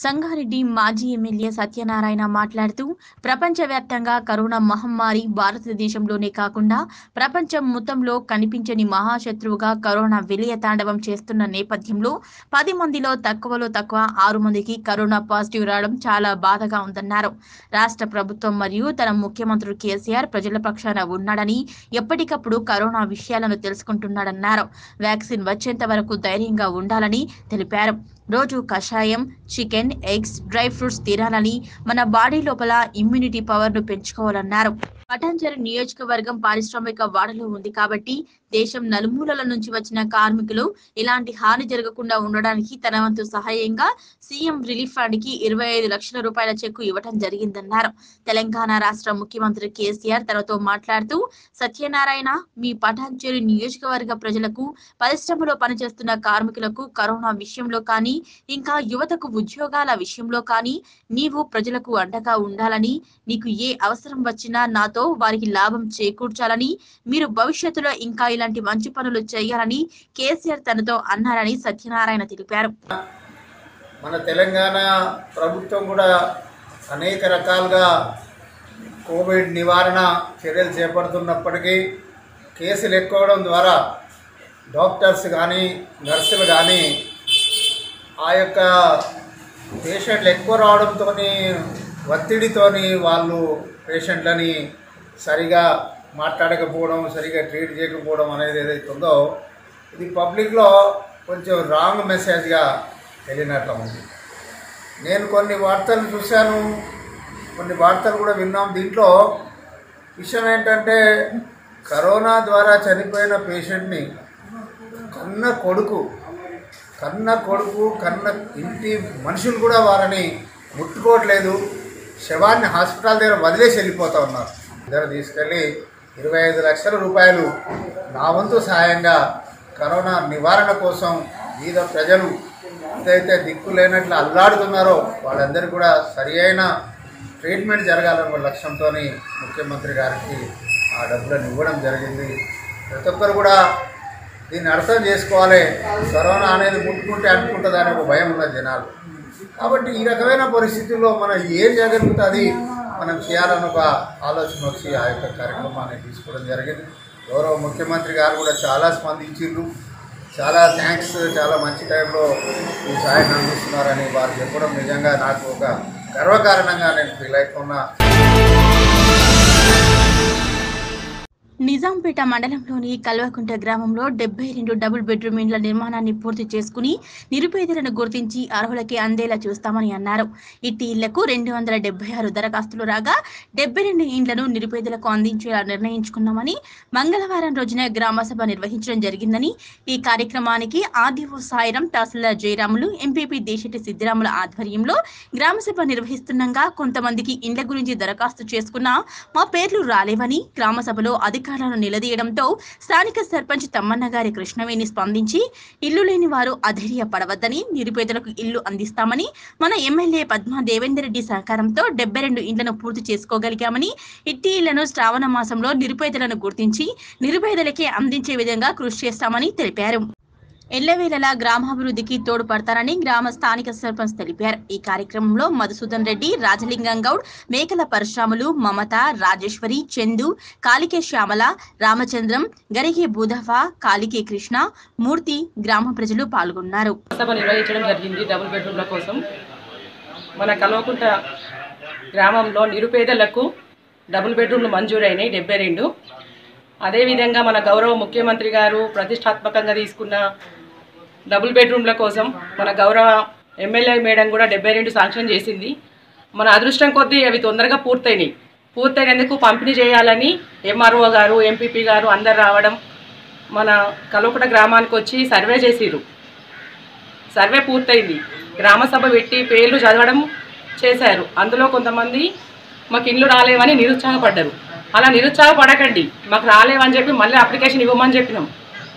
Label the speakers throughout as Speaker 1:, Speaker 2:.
Speaker 1: సంగారెడ్డి మాజీ ఎమ్మెల్యే సత్యనారాయణ మాట్లాడుతూ ప్రపంచవ్యాప్తంగా కరోనా మహమ్మారి భారతదేశంలోనే కాకుండా ప్రపంచం మొత్తంలో కనిపించని మహాశత్రువుగా కరోనా విలయ తాండవం చేస్తున్న నేపథ్యంలో పది మందిలో తక్కువలో తక్కువ ఆరు మందికి కరోనా పాజిటివ్ రావడం చాలా బాధగా ఉందన్నారు రాష్ట్ర ప్రభుత్వం మరియు తన ముఖ్యమంత్రి కేసీఆర్ ప్రజల పక్షాన ఉన్నాడని ఎప్పటికప్పుడు కరోనా విషయాలను తెలుసుకుంటున్నాడన్నారు వ్యాక్సిన్ వచ్చేంత వరకు ధైర్యంగా ఉండాలని తెలిపారు రోజు కషాయం చికెన్ ఎగ్స్ డ్రై ఫ్రూట్స్ తినాలని మన బాడీ లోపల ఇమ్యూనిటీ పవర్ ను పెంచుకోవాలన్నారు పటాంజలి నియోజకవర్గం పారిశ్రామిక వాడలో ఉంది కాబట్టి దేశం నలుమూలల నుంచి వచ్చిన కార్మికులు ఇలాంటి హాని జరగకుండా ఉండడానికి తన వంతు సహాయంగా సీఎం రిలీఫ్ ఫండ్ కి ఇరవై ఐదు లక్షల రూపాయల చెక్కు ఇవ్వడం జరిగిందన్నారు తెలంగాణ రాష్ట్ర ముఖ్యమంత్రి కేసీఆర్ తనతో మాట్లాడుతూ సత్యనారాయణ మీ పటాంజలి నియోజకవర్గ ప్రజలకు పరిశ్రమలో పనిచేస్తున్న కార్మికులకు కరోనా విషయంలో కానీ ఇంకా యువతకు ఉద్యోగాల విషయంలో కానీ నీవు ప్రజలకు అండగా ఉండాలని నీకు ఏ అవసరం వచ్చినా నాతో వారికి లాభం చేకూర్చాలని మీరు భవిష్యత్తులో ఇంకా ఇలాంటి మంచి పనులు చేయాలని కేసీఆర్ తనతో అన్నారని సత్యనారాయణ తెలిపారు
Speaker 2: మన తెలంగాణ ప్రభుత్వం కూడా అనేక రకాలుగా కోవిడ్ నివారణ చర్యలు చేపడుతున్నప్పటికీ కేసులు ఎక్కువడం ద్వారా డాక్టర్స్ కానీ నర్సులు కానీ ఆ యొక్క పేషెంట్లు ఎక్కువ రావడంతో ఒత్తిడితోని వాళ్ళు పేషెంట్లని సరిగా మాట్లాడకపోవడం సరిగా ట్రీట్ చేయకపోవడం అనేది ఏదైతే ఉందో ఇది పబ్లిక్లో కొంచెం రాంగ్ మెసేజ్గా వెళ్ళినట్లు ఉంది నేను కొన్ని వార్తలు చూశాను కొన్ని వార్తలు కూడా విన్నాం దీంట్లో విషయం ఏంటంటే కరోనా ద్వారా చనిపోయిన పేషెంట్ని కన్న కొడుకు కన్న కొడుకు కన్న ఇంటి మనుషులు కూడా వారిని ముట్టుకోవట్లేదు శవాన్ని హాస్పిటల్ దగ్గర వదిలేసి వెళ్ళిపోతా ఉన్నారు ఇద్దరు తీసుకెళ్ళి ఇరవై ఐదు లక్షల రూపాయలు నా వంతు సహాయంగా కరోనా నివారణ కోసం బీద ప్రజలు ఏదైతే దిక్కు లేనట్లు అల్లాడుతున్నారో వాళ్ళందరికీ కూడా సరి అయిన ట్రీట్మెంట్ జరగాలన్న లక్ష్యంతో ముఖ్యమంత్రి గారికి ఆ డబ్బులను ఇవ్వడం జరిగింది ప్రతి ఒక్కరు కూడా దీన్ని అర్థం చేసుకోవాలి కరోనా అనేది ముట్టుకుంటే అనుకుంటుంది అనే ఒక భయం ఉన్న జనాలు కాబట్టి ఈ రకమైన పరిస్థితుల్లో మనం ఏం చేయగలుగుతుంది మనం చేయాలని ఒక ఆలోచన వచ్చి ఆ యొక్క కార్యక్రమాన్ని తీసుకోవడం జరిగింది గౌరవ ముఖ్యమంత్రి గారు కూడా చాలా స్పందించిండ్రు చాలా థ్యాంక్స్ చాలా మంచి టైంలో ఈ సాయం అందిస్తున్నారని వారు చెప్పడం నిజంగా నాకు ఒక గర్వకారణంగా నేను ఫీల్ అవుతున్నా
Speaker 1: నిజాంపేట మండలంలోని కల్వకుంట గ్రామంలో డెబ్బై రెండు డబుల్ బెడ్రూమ్ ఇండ్ల నిర్మాణాన్ని పూర్తి చేసుకుని నిరుపేదలను గుర్తించి అర్హులకి అందేలా చూస్తామని అన్నారు ఇట్టి ఇళ్లకు రెండు వందల డెబ్బై ఆరు దరఖాస్తులు రాగా డెబ్బై రెండు ఇండ్లను నిరుపేదలకు అందించేలా నిర్ణయించుకున్నామని మంగళవారం రోజున గ్రామ సభ నిర్వహించడం జరిగిందని ఈ కార్యక్రమానికి ఆర్డీఓ సాయిరం తహసీల్దార్ జయరాములు ఎంపీపీ దేశెట్టి సిద్దిరాముల ఆధ్వర్యంలో గ్రామ సభ నిర్వహిస్తుండగా కొంతమందికి ఇండ్ల గురించి దరఖాస్తు చేసుకున్నా మా పేర్లు రాలేవని గ్రామ సభలో అధికారులను నిలదీయడంతో స్థానిక సర్పంచ్ తమ్మన్న గారి కృష్ణవేణి స్పందించి ఇల్లు లేని వారు అధైర్యపడవద్దని నిరుపేదలకు ఇల్లు అందిస్తామని మన ఎమ్మెల్యే పద్మా దేవేందర్ రెడ్డి సహకారంతో డెబ్బై రెండు ఇండ్లను పూర్తి చేసుకోగలిగామని ఇట్టి ఇళ్లను శ్రావణ మాసంలో నిరుపేదలను గుర్తించి నిరుపేదలకే అందించే విధంగా కృషి చేస్తామని తెలిపారు ఎల్లవేళలా గ్రామాభివృద్ధికి తోడ్పడతారని గ్రామ స్థానిక సర్పంచ్ తెలిపారు ఈ కార్యక్రమంలో మధుసూదన్ రెడ్డి రాజలింగం గౌడ్ మేకల పరశురాములు మమత రాజేశ్వరి చందు కాలికే శ్యామల రామచంద్రం గరిగే బూధవ కాలికే కృష్ణ మూర్తి గ్రామ ప్రజలు పాల్గొన్నారు
Speaker 3: సభ నిర్వహించడం జరిగింది డబుల్ బెడ్రూమ్ల కోసం మన కల్వకుంట గ్రామంలో నిరుపేదలకు డబుల్ బెడ్రూమ్లు మంజూరైనాయి డెబ్బై రెండు అదేవిధంగా మన గౌరవ ముఖ్యమంత్రి గారు ప్రతిష్టాత్మకంగా తీసుకున్న డబుల్ బెడ్రూమ్ల కోసం మన గౌరవ ఎమ్మెల్యే మేడం కూడా డెబ్బై రెండు శాంక్షన్ చేసింది మన అదృష్టం కొద్దీ అవి తొందరగా పూర్తయినాయి పూర్తయినందుకు పంపిణీ చేయాలని ఎంఆర్ఓ గారు ఎంపీపీ గారు అందరు రావడం మన కల్వకుంట గ్రామానికి వచ్చి సర్వే చేసిరు సర్వే పూర్తయింది గ్రామ సభ పెట్టి పేర్లు చదవడం చేశారు అందులో కొంతమంది మాకు ఇండ్లు రాలేవని నిరుత్సాహపడ్డారు అలా నిరుత్సాహపడకండి మాకు రాలేవని చెప్పి మళ్ళీ అప్లికేషన్ ఇవ్వమని చెప్పినాం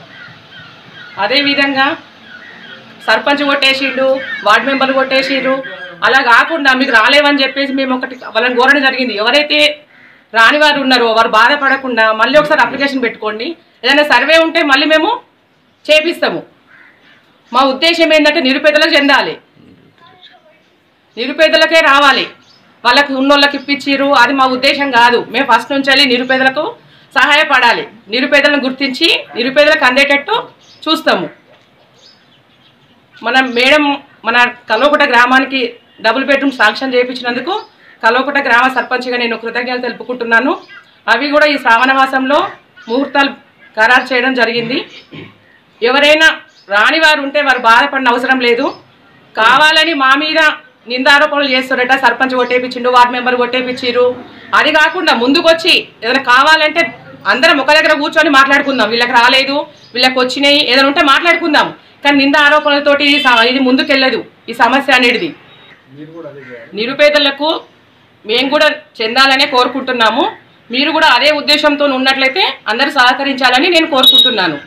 Speaker 3: అదేవిధంగా సర్పంచ్ కొట్టేసిండు వార్డు మెంబర్లు కొట్టేసిండ్రు అలా కాకుండా మీకు రాలేవని చెప్పేసి మేము ఒకటి వాళ్ళని కోరడం జరిగింది ఎవరైతే రాని వారు ఉన్నారో వారు బాధపడకుండా మళ్ళీ ఒకసారి అప్లికేషన్ పెట్టుకోండి ఏదైనా సర్వే ఉంటే మళ్ళీ మేము చేపిస్తాము మా ఉద్దేశం ఏంటంటే నిరుపేదలకు చెందాలి నిరుపేదలకే రావాలి వాళ్ళకి ఉన్నోళ్ళకి ఇప్పించిర్రు అది మా ఉద్దేశం కాదు మేము ఫస్ట్ నుంచి వెళ్ళి నిరుపేదలకు సహాయపడాలి నిరుపేదలను గుర్తించి నిరుపేదలకు అందేటట్టు చూస్తాము మన మేడం మన కల్వకుట గ్రామానికి డబుల్ బెడ్రూమ్ శాంక్షన్ చేయించినందుకు కల్వకుట గ్రామ సర్పంచ్గా నేను కృతజ్ఞతలు తెలుపుకుంటున్నాను అవి కూడా ఈ శ్రావణ మాసంలో ముహూర్తాలు ఖరారు చేయడం జరిగింది ఎవరైనా రాని వారు ఉంటే వారు బాధపడిన అవసరం లేదు కావాలని మా మీద నిందారోపణలు చేస్తారట సర్పంచ్ కొట్టేపించిండు వార్డు మెంబర్ కొట్టేపించిర్రు అది కాకుండా ముందుకొచ్చి ఏదైనా కావాలంటే అందరం ఒక దగ్గర కూర్చొని మాట్లాడుకుందాం వీళ్ళకి రాలేదు వీళ్ళకి వచ్చినాయి ఏదైనా ఉంటే మాట్లాడుకుందాం కానీ నింద ఆరోపణలతోటి ఈ స- ఇది ముందుకెళ్ళదు ఈ సమస్య అనేది నిరుపేదలకు మేము కూడా చెందాలనే కోరుకుంటున్నాము మీరు కూడా అదే ఉద్దేశంతో ఉన్నట్లయితే అందరూ సహకరించాలని నేను కోరుకుంటున్నాను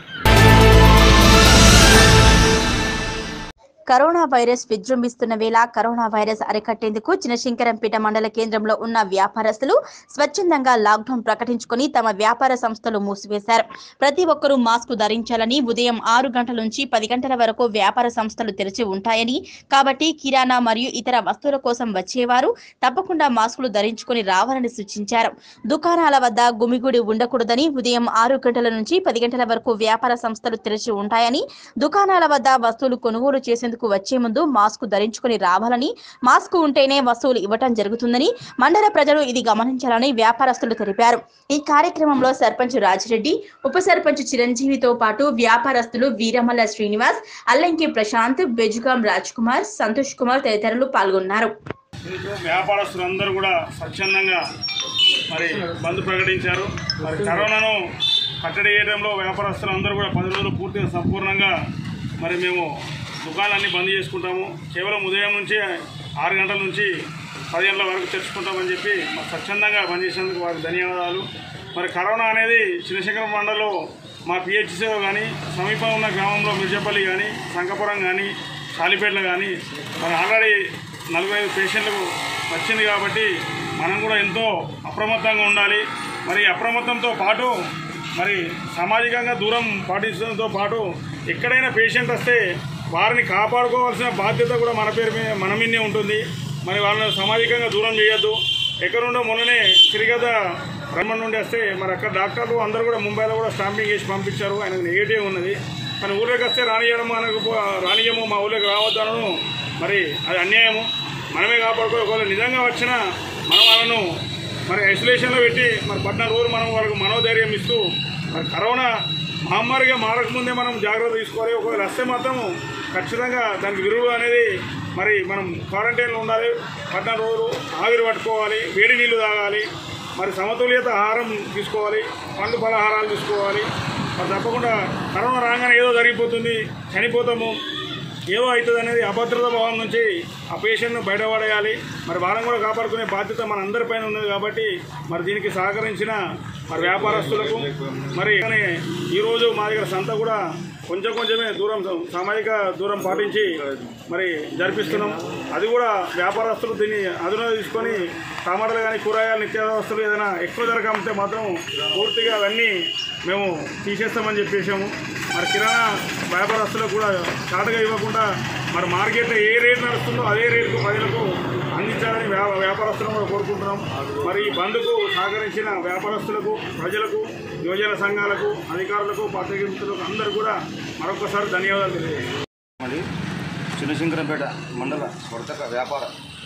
Speaker 1: కరోనా వైరస్ విజృంభిస్తున్న వేళ కరోనా వైరస్ అరికట్టేందుకు చినశంకరంపేట మండల కేంద్రంలో ఉన్న వ్యాపారస్తులు స్వచ్ఛందంగా లాక్డౌన్ ప్రకటించుకొని తమ వ్యాపార సంస్థలు మూసివేశారు ప్రతి ఒక్కరూ మాస్క్ ధరించాలని ఉదయం ఆరు గంటల నుంచి పది గంటల వరకు వ్యాపార సంస్థలు తెరిచి ఉంటాయని కాబట్టి కిరాణా మరియు ఇతర వస్తువుల కోసం వచ్చేవారు తప్పకుండా మాస్కులు ధరించుకొని రావాలని సూచించారు దుకాణాల వద్ద గుమిగుడి ఉండకూడదని ఉదయం ఆరు గంటల నుంచి పది గంటల వరకు వ్యాపార సంస్థలు తెరిచి ఉంటాయని దుకాణాల వద్ద వస్తువులు కొనుగోలు చేసేందుకు వచ్చే ముందు మాస్క్ ధరించుకొని రావాలని మాస్క్ ఉంటేనే వస్తువులు ఇవ్వటం జరుగుతుందని మండల ప్రజలు ఇది గమనించాలని వ్యాపారస్తులు తెలిపారు ఈ కార్యక్రమంలో సర్పంచ్ రాజిరెడ్డి ఉప సర్పంచ్ చిరంజీవితో పాటు వ్యాపారస్తులు వీరమల్ల శ్రీనివాస్ అల్లంకి ప్రశాంత్ బెజుగాం రాజ్ కుమార్ సంతోష్ కుమార్ తదితరులు పాల్గొన్నారు
Speaker 4: దీంట్లో వ్యాపారస్తులందరూ కూడా స్వచ్ఛందంగా మరి బంద్ ప్రకటించారు మరి కరోనాను కట్టడి చేయడంలో వ్యాపారస్తులందరూ కూడా పది రోజులు పూర్తిగా సంపూర్ణంగా మరి మేము దుకాణాలన్నీ బంద్ చేసుకుంటాము కేవలం ఉదయం నుంచి ఆరు గంటల నుంచి పది గంటల వరకు తెరుచుకుంటామని చెప్పి మరి స్వచ్ఛందంగా బంద్ చేసినందుకు వారికి ధన్యవాదాలు మరి కరోనా అనేది చిన్నశంకర మండలంలో మా పిహెచ్సిలో కానీ సమీపంలో ఉన్న గ్రామంలో మిర్జపల్లి కానీ శంకపురం కానీ కాలిపేటలో కానీ మరి ఆల్రెడీ నలభై ఐదు పేషెంట్లకు వచ్చింది కాబట్టి మనం కూడా ఎంతో అప్రమత్తంగా ఉండాలి మరి అప్రమత్తంతో పాటు మరి సామాజికంగా దూరం పాటించడంతో పాటు ఎక్కడైనా పేషెంట్ వస్తే వారిని కాపాడుకోవాల్సిన బాధ్యత కూడా మన పేరు మీద మన మీదనే ఉంటుంది మరి వాళ్ళని సామాజికంగా దూరం చేయొద్దు ఎక్కడుండో మొన్ననే తిరిగత రమణ నుండి వస్తే మరి అక్కడ డాక్టర్లు అందరూ కూడా ముంబైలో కూడా స్టాంపింగ్ చేసి పంపించారు ఆయనకు నెగిటివ్ ఉన్నది కానీ ఊళ్ళోకి వస్తే రానియడం మనకు రానియము మా ఊళ్ళోకి రావద్దనను మరి అది అన్యాయము మనమే కాపాడుకో ఒకవేళ నిజంగా వచ్చినా మనం వాళ్ళను మరి ఐసోలేషన్లో పెట్టి మరి పద్నాలుగు రోజులు మనం వాళ్ళకు మనోధైర్యం ఇస్తూ మరి కరోనా మహమ్మారిగా మారకముందే మనం జాగ్రత్త తీసుకోవాలి ఒకవేళ వస్తే మాత్రం ఖచ్చితంగా దానికి విరువు అనేది మరి మనం క్వారంటైన్లో ఉండాలి పద్నాలుగు రోజులు ఆవిరి పట్టుకోవాలి వేడి నీళ్లు తాగాలి మరి సమతుల్యత ఆహారం తీసుకోవాలి పండు పలహారాలు తీసుకోవాలి మరి తప్పకుండా కరోనా రాగానే ఏదో జరిగిపోతుంది చనిపోతాము ఏదో అవుతుంది అనేది అభద్రత భావం నుంచి ఆ పేషెంట్ను బయటపడేయాలి మరి వాళ్ళని కూడా కాపాడుకునే బాధ్యత మన అందరిపైన ఉన్నది కాబట్టి మరి దీనికి సహకరించిన మరి వ్యాపారస్తులకు మరి కానీ ఈరోజు మా దగ్గర సంత కూడా కొంచెం కొంచెమే దూరం సామాజిక దూరం పాటించి మరి జరిపిస్తున్నాం అది కూడా వ్యాపారస్తులు దీన్ని అదును తీసుకొని టమాటాలు కానీ కూరగాయలు నిత్యావసర వస్తువులు ఏదైనా ఎక్కువ ధర కమ్మితే మాత్రం పూర్తిగా అవన్నీ మేము తీసేస్తామని చెప్పేసాము మరి కిరాణా వ్యాపారస్తులకు కూడా చాటుగా ఇవ్వకుండా మరి మార్కెట్లో ఏ రేటు నడుస్తుందో అదే రేటుకు ప్రజలకు అందించాలని వ్యా వ్యాపారస్తులను కూడా కోరుకుంటున్నాం మరి ఈ బంద్కు సహకరించిన వ్యాపారస్తులకు ప్రజలకు యువజన సంఘాలకు అధికారులకు పత్రిక మిత్రులకు అందరూ కూడా మరొకసారి ధన్యవాదాలు తెలియజేస్తాం
Speaker 5: మరి చిన్నశంకరంపేట మండల వర్తక వ్యాపార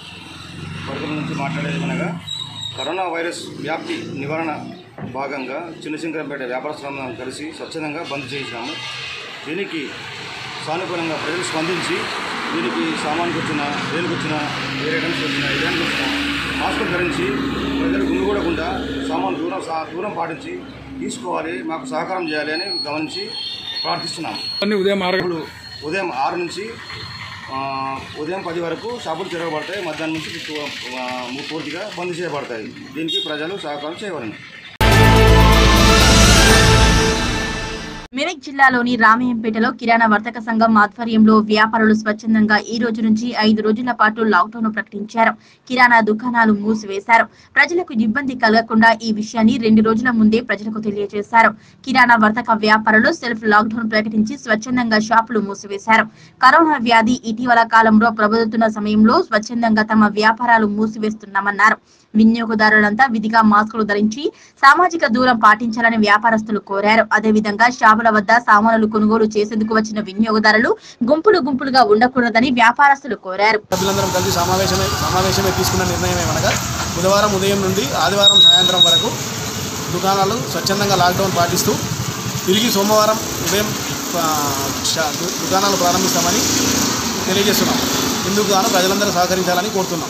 Speaker 5: వర్గం నుంచి మాట్లాడేది అనగా కరోనా వైరస్ వ్యాప్తి నివారణ భాగంగా చిన్నశంకరంపేట వ్యాపారస్తులందరం కలిసి స్వచ్ఛందంగా బంద్ చేసినాము దీనికి సానుకూలంగా ప్రజలు స్పందించి దీనికి సామాన్కి వచ్చిన దేనికి వచ్చిన ఏ ఐటమ్స్ వచ్చిన ఏదానికి వచ్చిన మాస్కులు ధరించి ప్రజలు గుమిగూడకుండా సామాన్ దూరం సా- దూరం పాటించి తీసుకోవాలి మాకు సహకారం చేయాలి అని గమనించి ప్రార్థిస్తున్నాము
Speaker 6: అన్ని ఉదయం ఆరు
Speaker 5: ఇప్పుడు ఉదయం ఆరు నుంచి ఆ, ఉదయం పది వరకు షాపులు తిరగబడతాయి మధ్యాహ్నం నుంచి పూ- ఆ, పూర్తిగా బంద్ చేయబడతాయి దీనికి ప్రజలు సహకారం చేయవలను
Speaker 1: మెదక్ జిల్లాలోని రామయ్యంపేటలో కిరాణా వర్తక సంఘం ఆధ్వర్యంలో వ్యాపారులు స్వచ్ఛందంగా ఈ రోజు నుంచి ఐదు రోజుల పాటు లాక్డౌన్ ప్రకటించారు కిరాణా దుకాణాలు మూసివేశారు ప్రజలకు ఇబ్బంది కలగకుండా ఈ విషయాన్ని రెండు రోజుల ముందే ప్రజలకు తెలియజేశారు కిరాణా వర్తక వ్యాపారులు సెల్ఫ్ లాక్డౌన్ ప్రకటించి స్వచ్ఛందంగా షాపులు మూసివేశారు కరోనా వ్యాధి ఇటీవల కాలంలో ప్రబలుతున్న సమయంలో స్వచ్ఛందంగా తమ వ్యాపారాలు మూసివేస్తున్నామన్నారు వినియోగదారులంతా విధిగా మాస్కులు ధరించి సామాజిక దూరం పాటించాలని వ్యాపారస్తులు కోరారు అదేవిధంగా షాపుల వద్ద సామాన్లు కొనుగోలు చేసేందుకు వచ్చిన వినియోగదారులు గుంపులు గుంపులుగా ఉండకూడదని వ్యాపారస్తులు కోరారు
Speaker 6: సభ్యులందరం కలిసి సమావేశమై సమావేశమై తీసుకున్న నిర్ణయం ఏమనగా బుధవారం ఉదయం నుండి ఆదివారం సాయంత్రం వరకు దుకాణాలు స్వచ్ఛందంగా లాక్డౌన్ పాటిస్తూ తిరిగి సోమవారం ఉదయం ఆ, షా- దు- దుకాణాలు ప్రారంభిస్తామని తెలియజేస్తున్నాం ఇందుకు గాను ప్రజలందరూ సహకరించాలని కోరుతున్నాం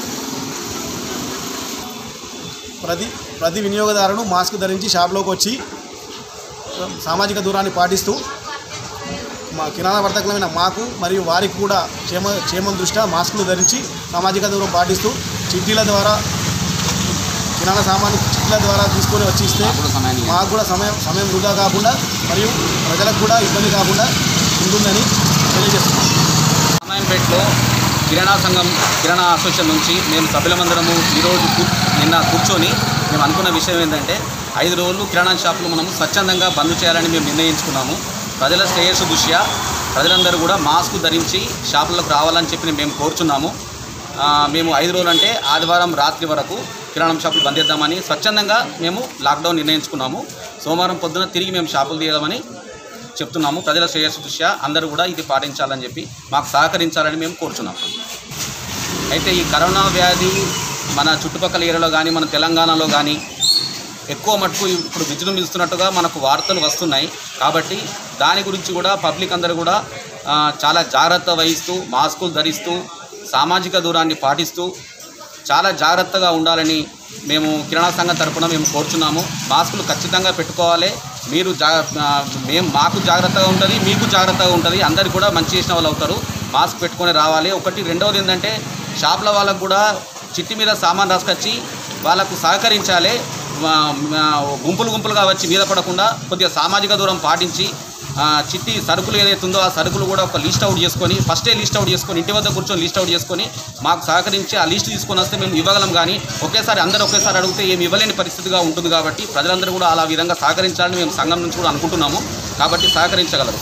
Speaker 6: ప్రతి ప్రతి వినియోగదారుడు మాస్క్ ధరించి షాప్లోకి వచ్చి సామాజిక దూరాన్ని పాటిస్తూ మా కిరాణా వర్తకులమైన మాకు మరియు వారికి కూడా క్షేమ క్షేమం దృష్ట్యా మాస్కులు ధరించి సామాజిక దూరం పాటిస్తూ చిట్టీల ద్వారా కిరాణా సామాను చిట్టీల ద్వారా తీసుకొని వచ్చి ఇస్తే మాకు కూడా సమయం సమయం వృధా కాకుండా మరియు ప్రజలకు కూడా ఇబ్బంది కాకుండా ఉంటుందని తెలియజేస్తున్నాం
Speaker 7: రామాయణపేటలో కిరాణా సంఘం కిరాణా అసోసియేషన్ నుంచి మేము సభ్యులమందరము ఈరోజు కూ- నిన్న కూర్చొని మేము అనుకున్న విషయం ఏంటంటే ఐదు రోజులు కిరాణా షాపులు మనము స్వచ్ఛందంగా బంద్ చేయాలని మేము నిర్ణయించుకున్నాము ప్రజల శ్రేయస్సు దృష్ట్యా ప్రజలందరూ కూడా మాస్క్ ధరించి షాపులకు రావాలని చెప్పి మేము కోరుచున్నాము ఆ, మేము ఐదు రోజులు అంటే ఆదివారం రాత్రి వరకు కిరాణం షాపులు బంద్ చేద్దామని స్వచ్ఛందంగా మేము లాక్డౌన్ నిర్ణయించుకున్నాము సోమవారం పొద్దున తిరిగి మేము షాపులు తీయదామని చెప్తున్నాము ప్రజల శ్రేయస్సు దృష్ట్యా అందరూ కూడా ఇది పాటించాలని చెప్పి మాకు సహకరించాలని మేము కోరుచున్నాం అయితే ఈ కరోనా వ్యాధి మన చుట్టుపక్కల ఏరియాలో కానీ మన తెలంగాణలో కానీ ఎక్కువ మటుకు ఇప్పుడు విజృంభిస్తున్నట్టుగా మనకు వార్తలు వస్తున్నాయి కాబట్టి దాని గురించి కూడా పబ్లిక్ అందరూ కూడా ఆ, చాలా జాగ్రత్త వహిస్తూ మాస్కులు ధరిస్తూ సామాజిక దూరాన్ని పాటిస్తూ చాలా జాగ్రత్తగా ఉండాలని మేము కిరాణా సంఘం తరపున మేము కోరుచున్నాము మాస్కులు ఖచ్చితంగా పెట్టుకోవాలి మీరు జా ఆ, మేము మాకు జాగ్రత్తగా ఉంటుంది మీకు జాగ్రత్తగా ఉంటుంది అందరికి కూడా మంచి చేసిన వాళ్ళు అవుతారు మాస్క్ పెట్టుకొని రావాలి ఒకటి రెండవది ఏంటంటే షాప్ల వాళ్ళకు కూడా చిట్టి మీద సామాన్ రాసుకొచ్చి వాళ్ళకు సహకరించాలి ఆ, ఆ, గుంపులు గుంపులుగా వచ్చి మీద పడకుండా కొద్దిగా సామాజిక దూరం పాటించి ఆ, చిట్టి సరుకులు ఏదైతే ఉందో ఆ సరుకులు కూడా ఒక లిస్ట్ అవుట్ చేసుకొని ఫస్టే లిస్ట్ అవుట్ చేసుకొని ఇంటి వద్ద కూర్చొని లిస్ట్ అవుట్ చేసుకొని మాకు సహకరించి ఆ లిస్ట్ తీసుకొని వస్తే మేము ఇవ్వగలం కానీ ఒకేసారి అందరూ ఒకేసారి అడిగితే ఏమి ఇవ్వలేని పరిస్థితిగా ఉంటుంది కాబట్టి ప్రజలందరూ కూడా అలా విధంగా సహకరించాలని మేము సంఘం నుంచి కూడా అనుకుంటున్నాము కాబట్టి సహకరించగలరు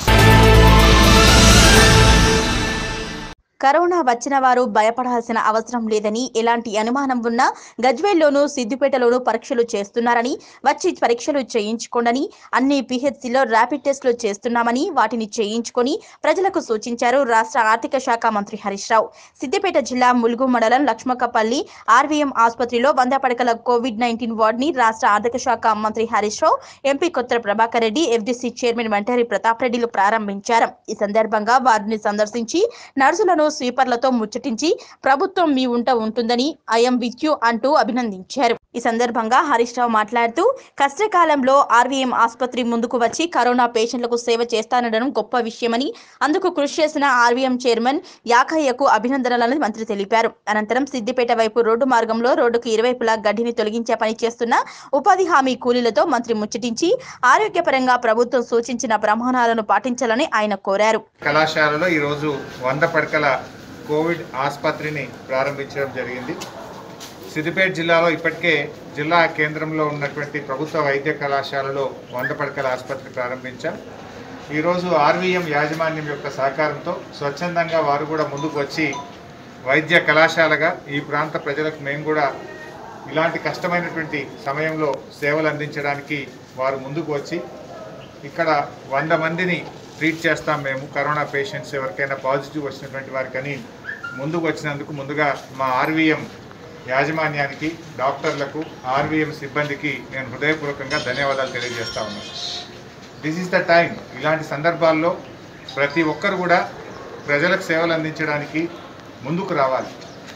Speaker 1: కరోనా వచ్చిన వారు భయపడాల్సిన అవసరం లేదని ఎలాంటి అనుమానం ఉన్నా గజ్వేల్లోనూ సిద్దిపేటలోనూ పరీక్షలు చేస్తున్నారని వచ్చి పరీక్షలు చేయించుకోండని అన్ని పిహెచ్సిలో ర్యాపిడ్ టెస్టులు చేస్తున్నామని వాటిని చేయించుకొని ప్రజలకు సూచించారు రాష్ట్ర ఆర్థిక శాఖ మంత్రి హరీష్ రావు సిద్దిపేట జిల్లా ములుగు మండలం లక్ష్మకపల్లి ఆర్వీఎం ఆసుపత్రిలో వంద పడకల కోవిడ్ నైన్టీన్ వార్డుని రాష్ట్ర ఆర్థిక శాఖ మంత్రి Harish Rao MP Kotha Prabhakar Reddy FDC chairman Vanteru Pratap రెడ్డిలు ప్రారంభించారు ఈ సందర్భంగా వారిని సందర్శించి నర్సులను స్వీపర్లతో ముచ్చటించి ప్రభుత్వం మీ ఉంట ఉంటుందని ఐఎం విత్ యూ అంటూ అభినందించారు ఈ సందర్భంగా హరీష్ రావు మాట్లాడుతూ కష్టకాలంలో ఆర్వీఎం ఆసుపత్రి ముందుకు వచ్చి కరోనా పేషెంట్లకు సేవ చేస్తానడం గొప్ప విషయమని అందుకు కృషి చేసిన ఆర్వీఎం చైర్మన్ యాకయ్యకు అభినందనలను మంత్రి తెలిపారు అనంతరం సిద్దిపేట వైపు రోడ్డు మార్గంలో రోడ్డుకు ఇరువైపులా గడ్డిని తొలగించే పని చేస్తున్న ఉపాధి హామీ కూలీలతో మంత్రి ముచ్చటించి ఆరోగ్యపరంగా ప్రభుత్వం సూచించిన ప్రమాణాలను పాటించాలని ఆయన కోరారు
Speaker 8: కళాశాలలో ఈరోజు వంద పడకల కోవిడ్ ఆసుపత్రిని ప్రారంభించడం జరిగింది సిద్దిపేట జిల్లాలో ఇప్పటికే జిల్లా కేంద్రంలో ఉన్నటువంటి ప్రభుత్వ వైద్య కళాశాలలో వంద పడకల ఆసుపత్రి ప్రారంభించాం ఈరోజు ఆర్వీఎం యాజమాన్యం యొక్క సహకారంతో స్వచ్ఛందంగా వారు కూడా ముందుకు వచ్చి వైద్య కళాశాలగా ఈ ప్రాంత ప్రజలకు మేము కూడా ఇలాంటి కష్టమైనటువంటి సమయంలో సేవలు అందించడానికి వారు ముందుకు వచ్చి ఇక్కడ వంద మందిని ట్రీట్ చేస్తాం మేము కరోనా పేషెంట్స్ ఎవరికైనా పాజిటివ్ వచ్చినటువంటి వారికని ముందుకు వచ్చినందుకు ముందుగా మా ఆర్వీఎం యాజమాన్యానికి డాక్టర్లకు ఆర్వీఎం సిబ్బందికి నేను హృదయపూర్వకంగా ధన్యవాదాలు తెలియజేస్తా ఉన్నాను దిస్ ఈస్ ద టైం ఇలాంటి సందర్భాల్లో ప్రతి ఒక్కరు కూడా ప్రజలకు సేవలు అందించడానికి ముందుకు రావాలి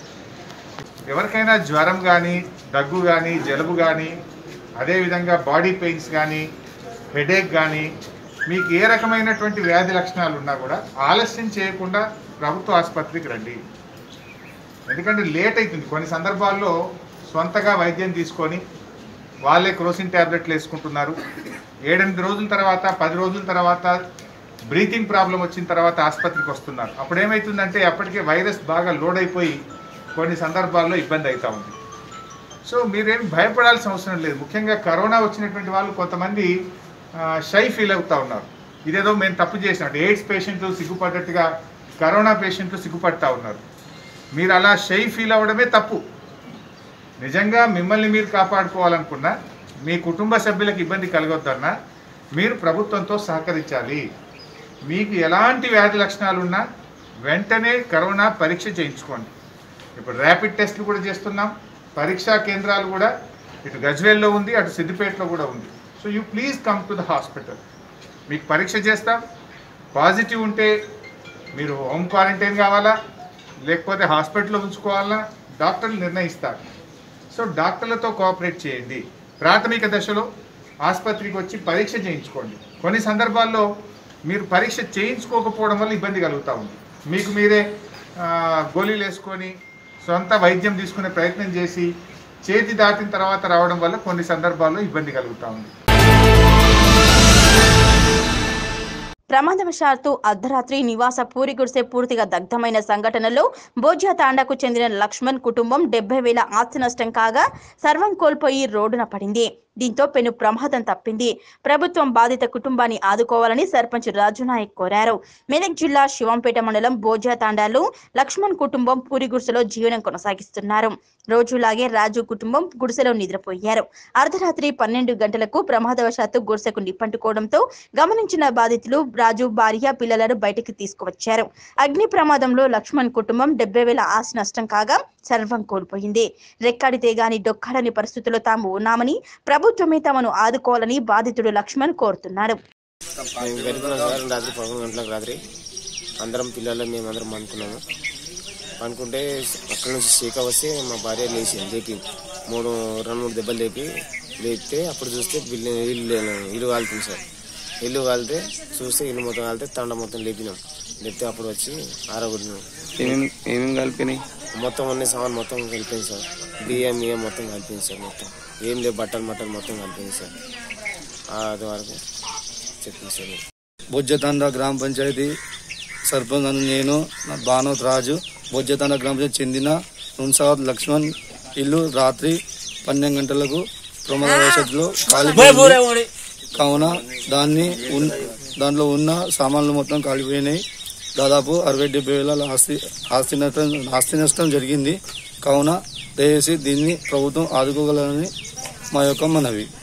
Speaker 8: ఎవరికైనా జ్వరం కానీ దగ్గు కానీ జలుబు కానీ అదేవిధంగా బాడీ పెయిన్స్ కానీ హెడేక్ కానీ మీకు ఏ రకమైనటువంటి వ్యాధి లక్షణాలు ఉన్నా కూడా ఆలస్యం చేయకుండా ప్రభుత్వ ఆసుపత్రికి రండి ఎందుకంటే లేట్ అవుతుంది కొన్ని సందర్భాల్లో సొంతగా వైద్యం తీసుకొని వాళ్ళే క్రోసిన్ ట్యాబ్లెట్లు వేసుకుంటున్నారు ఏడెనిమిది రోజుల తర్వాత పది రోజుల తర్వాత బ్రీతింగ్ ప్రాబ్లం వచ్చిన తర్వాత ఆసుపత్రికి వస్తున్నారు అప్పుడు ఏమవుతుందంటే అప్పటికే వైరస్ బాగా లోడ్ అయిపోయి కొన్ని సందర్భాల్లో ఇబ్బంది అవుతూ ఉంది సో మీరేం భయపడాల్సిన అవసరం లేదు ముఖ్యంగా కరోనా వచ్చినటువంటి వాళ్ళు కొంతమంది షై ఫీల్ అవుతూ ఉన్నారు ఇదేదో మేము తప్పు చేసినట్టు ఎయిడ్స్ పేషెంట్లు సిగ్గుపడ్డట్టుగా కరోనా పేషెంట్లు సిగ్గుపడతా ఉన్నారు మీరు అలా షై ఫీల్ అవ్వడమే తప్పు నిజంగా మిమ్మల్ని మీరు కాపాడుకోవాలనుకున్నా మీ కుటుంబ సభ్యులకు ఇబ్బంది కలగొద్దన్నా మీరు ప్రభుత్వంతో సహకరించాలి మీకు ఎలాంటి వ్యాధి లక్షణాలు ఉన్నా వెంటనే కరోనా పరీక్ష చేయించుకోండి ఇప్పుడు ర్యాపిడ్ టెస్ట్లు కూడా చేస్తున్నాం పరీక్షా కేంద్రాలు కూడా ఇటు గజ్వేల్లో ఉంది అటు సిద్దిపేటలో కూడా ఉంది so you please come to the hospital మీకు పరీక్ష చేస్తాం పాజిటివ్ ఉంటే మీరు హోమ్ క్వారంటైన్ కావాలా లేకపోతే హాస్పిటల్లో ఉంచుకోవాలా డాక్టర్లు నిర్ణయిస్తారు సో డాక్టర్లతో కోఆపరేట్ చేయండి ప్రాథమిక దశలో ఆసుపత్రికి వచ్చి పరీక్ష చేయించుకోండి కొన్ని సందర్భాల్లో మీరు పరీక్ష చేయించుకోకపోవడం వల్ల ఇబ్బంది కలుగుతూ ఉంది మీకు మీరే ఆ, గోళీలు వేసుకొని సొంత వైద్యం తీసుకునే ప్రయత్నం చేసి చేతి దాటిన తర్వాత రావడం వల్ల కొన్ని సందర్భాల్లో ఇబ్బంది కలుగుతూ ఉంది
Speaker 1: ప్రమాదవశాత్తు అర్ధరాత్రి నివాస పూరి గుడిసె పూర్తిగా దగ్ధమైన సంఘటనలో బోజ్యా తాండాకు చెందిన లక్ష్మణ్ కుటుంబం డెబ్బై వేల ఆస్తి నష్టం కాగా సర్వం కోల్పోయి రోడ్డున పడింది దీంతో పెను ప్రమాదం తప్పింది ప్రభుత్వం బాధిత కుటుంబాన్ని ఆదుకోవాలని సర్పంచ్ రాజు నాయక్ కోరారు మెదక్ జిల్లా శివంపేట మండలం బోజ్యా తాండాలో లక్ష్మణ్ కుటుంబం పూరి గుడిసెలో జీవనం కొనసాగిస్తున్నారు రోజులాగే రాజు కుటుంబం గుడిసెలో నిద్రపోయారు అర్ధరాత్రి పన్నెండు గంటలకు ప్రమాదవశాత్తు గుడిసెకు నిప్పంటుకోవడంతో గమనించిన బాధితులు రాజు భార్య పిల్లలను బయటికి తీసుకువచ్చారు అగ్ని ప్రమాదంలో లక్ష్మణ్ కుటుంబం డెబ్బై వేల ఆస్తి నష్టం కాగా సర్వం కోల్పోయింది రెక్కాడితే గాని డొక్కాడని పరిస్థితుల్లో తాము ఉన్నామని ప్రభుత్వమే తమను ఆదుకోవాలని బాధితుడు లక్ష్మణ్ కోరుతున్నారు
Speaker 9: మేము గడిపినాం సార్ రాత్రి పదకొండు గంటలకు రాత్రి అందరం పిల్లలు మేమందరం అనుకున్నాము అనుకుంటే అక్కడ నుంచి సీక వస్తే మా భార్య లేచి లేపి మూడు రెండు మూడు దెబ్బలు లేపి లేపితే అప్పుడు చూస్తే బిల్లు ఇల్లు ఇల్లు కాలుతుంది సార్ ఇల్లు కాలితే చూస్తే ఇల్లు మొత్తం కాలితే తండ మొత్తం లేపినాం లేపితే అప్పుడు వచ్చి ఆరగొట్టినాం
Speaker 10: ఏమేమి ఏమేమి కలిపినాయి
Speaker 9: మొత్తం అన్ని సామాన్ మొత్తం కలిపింది సార్ బియ్యం బియ్యం మొత్తం కలిపింది సార్ మొత్తం ఏం లేవు బట్టలు మట్టలు మొత్తం కలిపింది సార్ అది వరకు చెప్పింది సార్
Speaker 10: బొజ్జతండ గ్రామ పంచాయతీ సర్పంచ్ అను నేను నా భానోత్ రాజు బొజ్జతండ గ్రామ పంచాయతీ చెందిన నున్సాద్ లక్ష్మణ్ ఇల్లు రాత్రి పన్నెండు గంటలకు ప్రమాదవశాత్తులో కాలిపోయింది కావున దాన్ని ఉన్- దాంట్లో ఉన్న సామాన్లు మొత్తం కాలిపోయినాయి దాదాపు అరవై డెబ్బై వేల ఆస్తి ఆస్తి నష్టం ఆస్తి నష్టం జరిగింది కావున దయచేసి దీన్ని ప్రభుత్వం ఆదుకోగలరని మా యొక్క మనవి